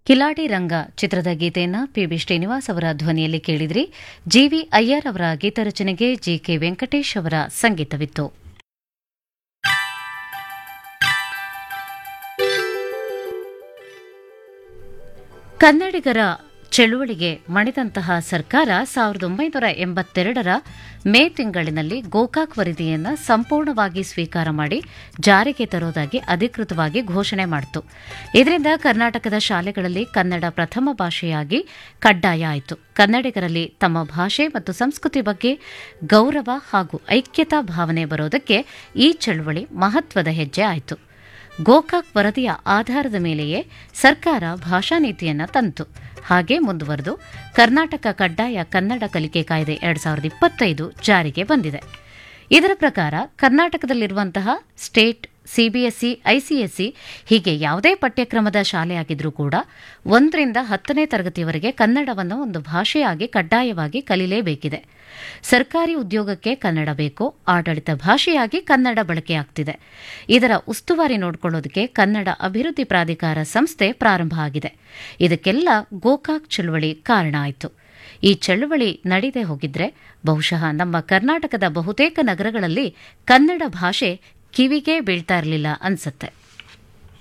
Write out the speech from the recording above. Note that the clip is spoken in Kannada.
ಕಿಲಾಡಿ ರಂಗ ಚಿತ್ರದ ಗೀತೆಯನ್ನ ಪಿಬಿ ಶ್ರೀನಿವಾಸ್ ಅವರ ಧ್ವನಿಯಲ್ಲಿ ಕೇಳಿದ್ರಿ ಜಿವಿ ಅಯ್ಯರ್ ಅವರ ಗೀತರಚನೆಗೆ ಜಿಕೆ ವೆಂಕಟೇಶ್ ಅವರ ಸಂಗೀತವಿತ್ತು ಕನ್ನಡಿಗರ ಚಳುವಳಿಗೆ ಮಣಿದಂತಹ ಸರ್ಕಾರ ಸಾವಿರದ ಒಂಬೈನೂರ ಎಂಬತ್ತೆರಡರ ಮೇ ತಿಂಗಳಿನಲ್ಲಿ ಗೋಕಾಕ್ ವರದಿಯನ್ನು ಸಂಪೂರ್ಣವಾಗಿ ಸ್ವೀಕಾರ ಮಾಡಿ ಜಾರಿಗೆ ತರುವುದಾಗಿ ಅಧಿಕೃತವಾಗಿ ಘೋಷಣೆ ಮಾಡಿತು ಇದರಿಂದ ಕರ್ನಾಟಕದ ಶಾಲೆಗಳಲ್ಲಿ ಕನ್ನಡ ಪ್ರಥಮ ಭಾಷೆಯಾಗಿ ಕಡ್ಡಾಯ ಆಯಿತು ಕನ್ನಡಿಗರಲ್ಲಿ ತಮ್ಮ ಭಾಷೆ ಮತ್ತು ಸಂಸ್ಕೃತಿ ಬಗ್ಗೆ ಗೌರವ ಹಾಗೂ ಐಕ್ಯತಾ ಭಾವನೆ ಬರೋದಕ್ಕೆ ಈ ಚಳುವಳಿ ಮಹತ್ವದ ಹೆಜ್ಜೆ ಆಯಿತು ಗೋಕಾಕ್ ವರದಿಯ ಆಧಾರದ ಮೇಲೆಯೇ ಸರ್ಕಾರ ಭಾಷಾ ನೀತಿಯನ್ನು ತಂತು ಹಾಗೆ ಮುಂದುವರೆದು ಕರ್ನಾಟಕ ಕಡ್ಡಾಯ ಕನ್ನಡ ಕಲಿಕೆ ಕಾಯ್ದೆ ಎರಡ್ ಸಾವಿರದ ಇಪ್ಪತ್ತೈದು ಜಾರಿಗೆ ಬಂದಿದೆ ಇದರ ಪ್ರಕಾರ ಕರ್ನಾಟಕದಲ್ಲಿರುವಂತಹ ಸ್ಟೇಟ್ ಸಿಬಿಎಸ್ಇ ಐಸಿಎಸ್ಇ ಹೀಗೆ ಯಾವುದೇ ಪಠ್ಯಕ್ರಮದ ಶಾಲೆಯಾಗಿದ್ರೂ ಕೂಡ ಒಂದರಿಂದ ಹತ್ತನೇ ತರಗತಿಯವರೆಗೆ ಕನ್ನಡವನ್ನು ಒಂದು ಭಾಷೆಯಾಗಿ ಕಡ್ಡಾಯವಾಗಿ ಕಲಿಯಲೇಬೇಕಿದೆ ಸರ್ಕಾರಿ ಉದ್ಯೋಗಕ್ಕೆ ಕನ್ನಡ ಬೇಕು ಆಡಳಿತ ಭಾಷೆಯಾಗಿ ಕನ್ನಡ ಬಳಕೆಯಾಗ್ತಿದೆ ಇದರ ಉಸ್ತುವಾರಿ ನೋಡಿಕೊಳ್ಳೋದಕ್ಕೆ ಕನ್ನಡ ಅಭಿವೃದ್ಧಿ ಪ್ರಾಧಿಕಾರ ಸಂಸ್ಥೆ ಪ್ರಾರಂಭ ಆಗಿದೆ ಇದಕ್ಕೆಲ್ಲ ಗೋಕಾಕ್ ಚಳುವಳಿ ಕಾರಣ ಆಯಿತು ಈ ಚಳುವಳಿ ನಡೆದೇ ಹೋಗಿದ್ರೆ ಬಹುಶಃ ನಮ್ಮ ಕರ್ನಾಟಕದ ಬಹುತೇಕ ನಗರಗಳಲ್ಲಿ ಕನ್ನಡ ಭಾಷೆ ಕಿವಿಗೆ ಬೀಳ್ತಾ ಇರಲಿಲ್ಲ ಅನ್ಸುತ್ತೆ